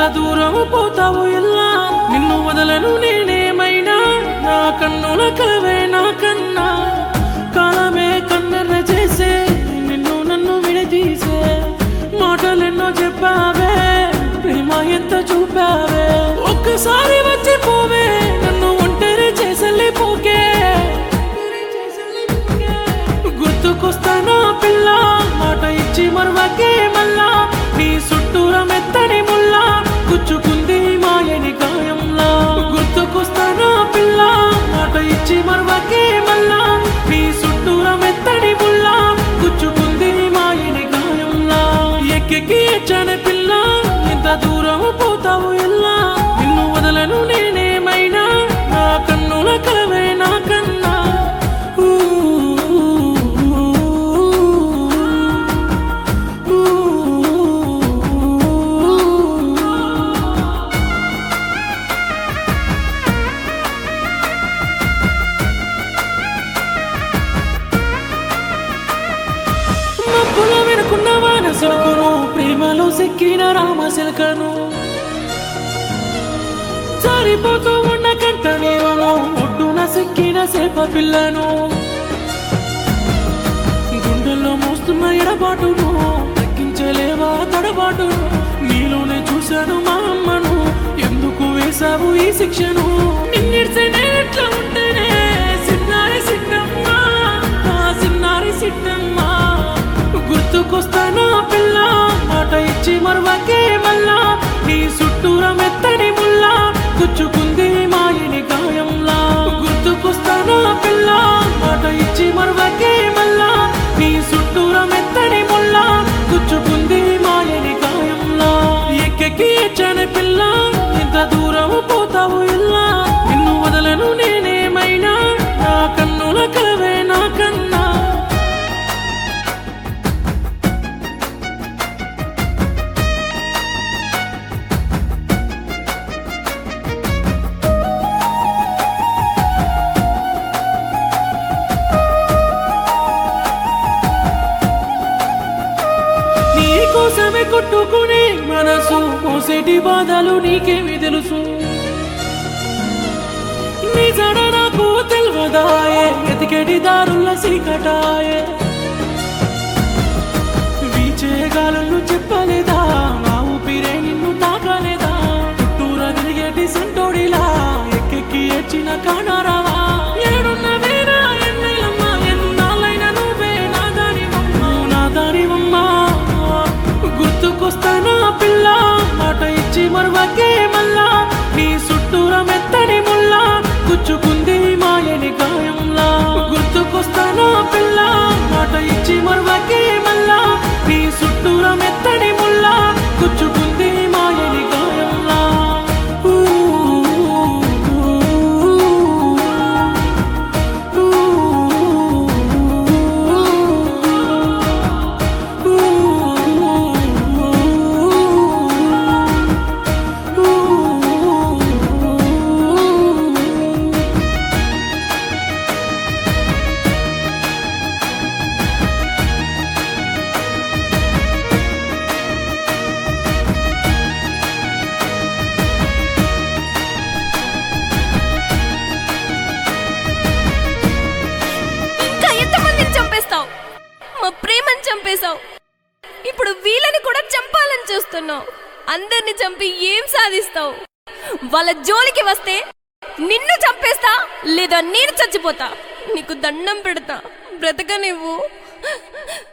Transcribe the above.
దూరం పోతావు ఎల్లా నిన్ను వదలను నేనేమైనా నా కన్నుల కలవే నా కన్నా కాలమే కన్నెర్ర చేసే నిన్ను నన్ను విడదీసే మాటలెన్నో చెప్పావే ప్రేమ ఎంత చూపావే ఒక్కసారి వచ్చి పోవే నన్ను ఒంటరి చేసలే పోకే గుర్తుకొస్తానా పిల్ల మాట ఇచ్చి మరవకే మళ్ళా నీ చుట్టూరా మెత్తని ముల్లా గుచ్చుకుంది మాయని గాయంలా గుర్తుకొస్తానా పిల్ల మాట ఇచ్చి మరవకే మళ్ళా నీ చుట్టూరా మెత్తని ముల్లా గుచ్చుకుంది మాయని గాయంలా ఎక్కెక్కి ఎచ్చని పిల్ల ఎంత దూరం పోతావు ఎల్లా నిన్ను వదలను నేనేమైనా నా కన్నుల కలవే నా కన్నా ఊ, ఊ, ఊ, ఊ. మబ్బుల వెనుకున్న వాన సిలుకును ప్రేమలో సిక్కిన రామ సిలకను జారిపోతూ ఉన్న కంట నీవను ఒడ్డున సిక్కిన సేప పిల్లను గుండెల్లో మోస్తున్న ఎడబాటును తగ్గించలేవా తడబాటును నీలోనే చూశాను మా అమ్మను ఎందుకు వేశావు ఈ శిక్షను నిన్నిడితే ఎట్లా ఉంటేనే సిన్నారి సిన్నమ్మ నా సిన్నారి సిన్నమ్మ గుర్తుకొస్తానా పిల్ల మాట ఇచ్చి మరవకే మళ్ళా నీ చుట్టూర మెత్తని ముల్లా గుచ్చుకుంది మాయని గాయంలా గుర్తుకొస్తానా పిల్ల మాట ఇచ్చి మరవకే మళ్ళా నీ చుట్టూర మెత్తని ముల్లా గుచ్చుకుంది మాయని గాయంలా ఎక్కెక్కి ఎచ్చని పిల్ల ఎంత దూరం పోతావు ఇల్లా నిన్ను వదలను నేనేమైనా నా కన్నుల కలవే నా కన్నా నీ కోసమే కొట్టుకునే మనసు మోసేటి బాధలు నీకేమి తెలుసు నీ జడ నాకు తెలియదాయే ఎతికెటి దారుల సీకటాయే వీచే గాలులు చెప్పలేదా నా ఊపిరే నిన్ను తాకలేదా చుట్టూరా తిరిగేటి సంటోడిలా ఎక్కెక్కి ఎచ్చిన కానారావా ఏడున్నవేనా ఎన్నెలమ్మ ఎన్నాళ్ళైనా నువ్వే నా దానివమ్మ నా దానివమ్మ గుర్తుకొస్తానా పిల్ల మాట ఇచ్చి మరవకే మళ్ళా నీ చుట్టూరా మెత్తని ముల్లా గుచ్చుకుంది మాయని గాయంలా గుర్తుకొస్తానా పిల్ల మాట ఇచ్చి మరవకే మళ్ళా నీ చుట్టూరా మెత్తని ముల్లా గుచ్చుకుంది మాయని గాయంలా ఊ, ఊ, ఊ, ఇంకా ఎంతమందిని చంపేస్తావు మా ప్రేమని చంపేశావు ఇప్పుడు వీళ్ళని కూడా చంపాలని చూస్తున్నావు అందరిని చంపి ఏం సాధిస్తావు వాళ్ళ జోలికి వస్తే నిన్ను చంపేస్తా లేదా నేను చచ్చిపోతా నీకు దండం పెడతా బ్రతక నువ్వు